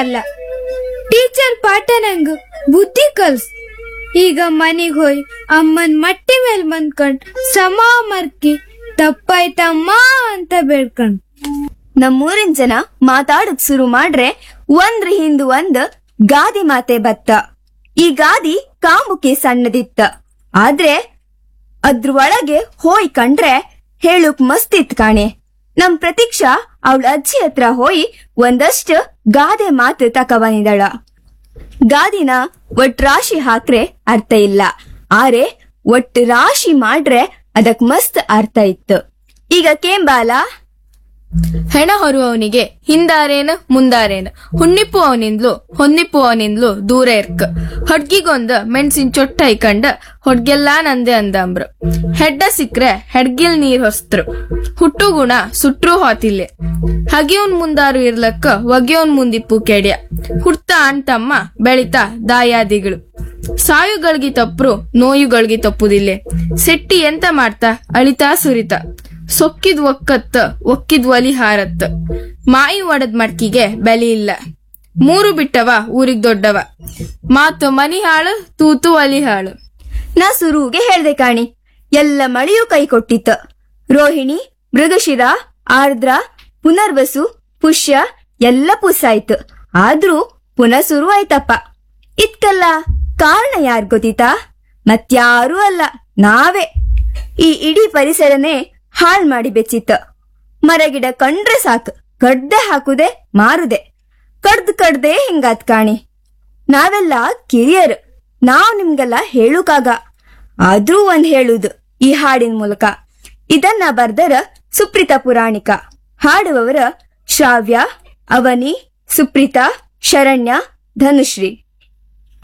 ಅಲ್ಲ ಟೀಚರ್ ಪಾಠ ನಂಗ್ ಬುದ್ಧಿ ಕಲ್ಸ್ ಈಗ ಮನೆಗ್ ಹೋಯ್ ಅಮ್ಮನ್ ಮಟ್ಟಿ ಮೇಲ್ ಬಂದ್ಕೊಂಡ್ ಸಮ ಮರ್ಕಿ ತಪ್ಪಾಯ್ತಮ್ಮ ಅಂತ ಬೇಡ್ಕೊಂಡ್ ನಮ್ಮೂರಿನ ಜನ ಮಾತಾಡಕ್ ಶುರು ಮಾಡ್ರೆ ಒಂದ್ರ ಹಿಂದು ಒಂದ್ ಗಾದಿ ಮಾತೆ ಬತ್ತ ಈ ಗಾದಿ ಕಾಮುಕೆ ಸಣ್ಣದಿತ್ತ ಆದ್ರೆ ಅದ್ರ ಒಳಗೆ ಹೋಯ್ ಕಂಡ್ರೆ ಹೇಳುಕ್ ಮಸ್ತಿತ್ ಕಾಣೆ ನಮ್ ಪ್ರತೀಕ್ಷಾ ಅವಳ ಅಜ್ಜಿ ಹತ್ರ ಹೋಯಿ ಒಂದಷ್ಟು ಗಾದೆ ಮಾತು ತಕ ಬಂದಿದಳ ಗಾದಿನ ಒಟ್ ರಾಶಿ ಹಾಕ್ರೆ ಅರ್ಥ ಇಲ್ಲ ಆರೆ ಒಟ್ಟು ರಾಶಿ ಮಾಡ್ರೆ ಅದಕ್ ಮಸ್ತ್ ಅರ್ಥ ಇತ್ತು ಈಗ ಕೇಂಬಾಲ ಹೆಣ ಹೊರುವವನಿಗೆ ಹಿಂದಾರೇನ ಮುಂದಾರೇನ ಹುಣ್ಣಿಪ್ಪು ಅವನಿಂದ್ಲು ಹೊನ್ನಿಪ್ಪು ಅವನಿಂದ್ಲು ದೂರ ಇರ್ಕ ಹೊಡ್ಗಿಗೊಂದ ಮೆಣಸಿನ ಚೊಟ್ಟ ಐಕಂಡ ಹೊಡ್ಗೆಲ್ಲಾ ನಂದೆ ಅಂದಂಬ್ರ ಹೆಡ್ಡ ಸಿಕ್ರೆ ಹೆಡ್ಗಿಲ್ ನೀರ್ ಹೊಸ್ತರು ಹುಟ್ಟು ಗುಣ ಸುಟ್ರು ಹೋತಿಲ್ಲೆ ಹಗಿಯವನ್ ಮುಂದಾರು ಇರ್ಲಕ್ಕ ಒಗೆಯವನ್ ಮುಂದಿಪ್ಪು ಕೆಡ್ಯ ಹುಟ್ಟ ಅಣ್ತಮ್ಮ ಬೆಳಿತಾ ದಾಯಾದಿಗಳು ಸಾಯುಗಳಿಗೆ ತಪ್ಪರು ನೋಯುಗಳಿಗೆ ತಪ್ಪುದಿಲ್ಲೆ ಸೆಟ್ಟಿ ಎಂತ ಮಾಡ್ತಾ ಅಳಿತಾ ಸುರಿತ ಸೊಕ್ಕಿದ್ ಒಕ್ಕತ್ತ ಒಕ್ಕಿದ್ ಒಲಿ ಹಾರತ್ತ ಮಾಯಿ ಒಡದ್ ಮಡ್ಕಿಗೆ ಬೆಲೆ ಇಲ್ಲ ಮೂರು ಬಿಟ್ಟವ ಊರಿಗ್ ದೊಡ್ಡವ ಮಾತು ಮನಿ ಹಾಳು ತೂತು ಒಲಿ ಹಾಳು ನಾ ಸುರುಗೆ ಹೇಳ್ದೆ ಕಾಣಿ ಎಲ್ಲ ಮಳೆಯೂ ಕೈ ಕೊಟ್ಟಿತ್ತ ರೋಹಿಣಿ ಮೃಗಶಿರ ಆರ್ದ್ರ ಪುನರ್ವಸು ಪುಷ್ಯ ಎಲ್ಲ ಪುಸ್ಸಾಯ್ತು ಆದ್ರೂ ಪುನಃ ಶುರು ಆಯ್ತಪ್ಪ ಇದ್ಕಲ್ಲ ಕಾರಣ ಯಾರ್ ಗೊತ್ತಿತಾ ಮತ್ಯಾರೂ ಅಲ್ಲ ನಾವೇ ಈ ಇಡೀ ಪರಿಸರನೇ ಹಾಳ್ ಮಾಡಿ ಬೆಚ್ಚಿತ್ತ ಮರಗಿಡ ಕಂಡ್ರೆ ಸಾಕು ಕಡ್ದೆ ಹಾಕುದೆ ಮಾರುದೆ ಕಡ್ದ್ ಕಡ್ದೆ ಹಿಂಗಾತ್ ಕಾಣಿ ನಾವೆಲ್ಲ ಕಿರಿಯರು ನಾವ್ ನಿಮ್ಗೆಲ್ಲ ಹೇಳುಕಾಗ ಆದ್ರೂ ಒಂದ್ ಹೇಳುದು ಈ ಹಾಡಿನ ಮೂಲಕ ಇದನ್ನ ಬರ್ದರ ಸುಪ್ರೀತ ಪುರಾಣಿಕ ಹಾಡುವವರ ಶ್ರಾವ್ಯ ಅವನಿ ಸುಪ್ರೀತಾ ಶರಣ್ಯ ಧನುಶ್ರೀ